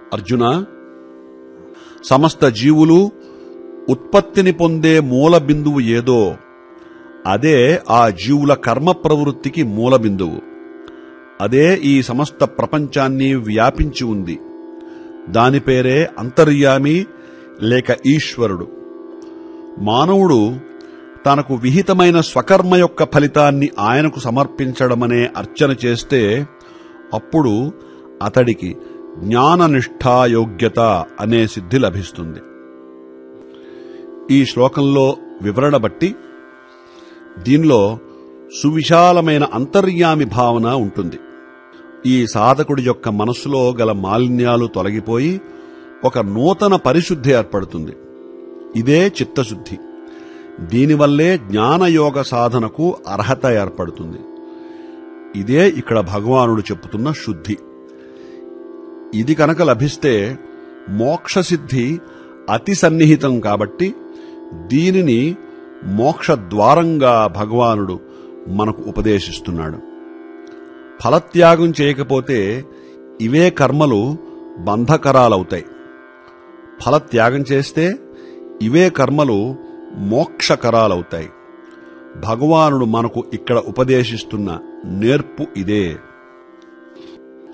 అర్జున సమస్త జీవులు ఉత్పత్తిని పొందే మూల బిందువు ఏదో అదే ఆ జీవుల కర్మ ప్రవృత్తికి మూల బిందువు అదే ఈ సమస్త ప్రపంచాన్ని వ్యాపించి ఉంది దాని పేరే అంతర్యామి లేక ఈశ్వరుడు మానవుడు తనకు విహితమైన స్వకర్మ యొక్క ఫలితాన్ని ఆయనకు సమర్పించడమనే అర్చన చేస్తే అప్పుడు అతడికి జ్ఞాననిష్ఠాయోగ్యత అనే సిద్ధి లభిస్తుంది ఈ శ్లోకంలో వివరణ బట్టి దీనిలో సువిశాలమైన అంతర్యామి భావన ఉంటుంది ఈ సాధకుడి యొక్క మనస్సులో గల మాలిన్యాలు తొలగిపోయి ఒక నూతన పరిశుద్ధి ఏర్పడుతుంది ఇదే చిత్తశుద్ధి దీనివల్లే జ్ఞానయోగ సాధనకు అర్హత ఏర్పడుతుంది ఇదే ఇక్కడ భగవానుడు చెప్పుతున్న శుద్ధి ఇది కనుక లభిస్తే మోక్షసిద్ధి అతి సన్నిహితం కాబట్టి దీనిని మోక్ష ద్వారంగా భగవానుడు మనకు ఉపదేశిస్తున్నాడు ఫలత్యాగం చేయకపోతే ఇవే కర్మలు బంధకరాలవుతాయి ఫలత్యాగం చేస్తే ఇవే కర్మలు మోక్షకరాలవుతాయి భగవానుడు మనకు ఇక్కడ ఉపదేశిస్తున్న నేర్పు ఇదే